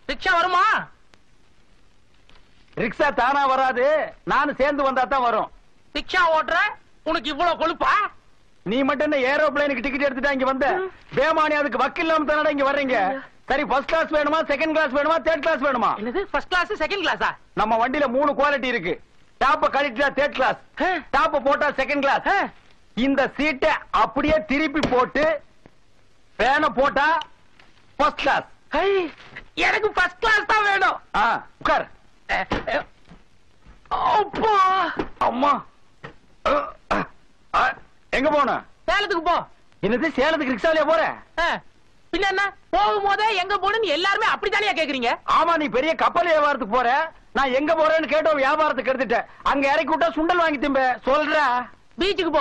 Rickshaw வருமா rickshaw தானா வராது நானும் சேர்ந்து வந்தா தான் வரும் ரிக்ஷா ஓட்டுற உனக்கு இவ்வளவு கொழுப்பா நீ மட்டும் என்ன ஏரோப்ளேனுக்கு டிக்கெட் எடுத்துட்டா இங்க வந்த பேமானி அதுக்கு வக்கீல் இல்லாம தானடா இங்க வர்றீங்க சரி ஃபர்ஸ்ட் கிளாஸ் வேணுமா செகண்ட் கிளாஸ் வேணுமா தேர்ட் கிளாஸ் வேணுமா என்னது ஃபர்ஸ்ட் கிளாஸ் செகண்ட் கிளாஸா நம்ம வண்டியில மூணு குவாலிட்டி இருக்கு டாப்ப கழிட்டா தேர்ட் கிளாஸ் டாப்ப போட்டா செகண்ட் கிளாஸ் இந்த சீட்டை அப்படியே திருப்பி போட்டு ஃபேனை போட்டா ஃபர்ஸ்ட் கிளாஸ் எனக்கு ஃபர்ஸ்ட் கிளாஸ் தான் வேணும் ஆ உட்கார் அஹ், அஹ். அப்பா அம்மா அஹ், அஹ், அஹ், எங்க போன சேலத்துக்கு போ என்னது சேலத்துக்கு ரிக்ஷாலயா போற அஹ், பின்ன என்ன போகும்போதே எங்க போகணும்னு எல்லாருமே அப்படித்தானே கேக்குறீங்க ஆமா நீ பெரிய கப்பல் வியாபாரத்துக்கு போற நான் எங்க போறேன்னு கேட்டோம் வியாபாரத்துக்கு எடுத்துட்டேன் அங்க இறக்கி விட்டா சுண்டல் வாங்கி திம்ப சொல்ற பீச்சுக்கு போ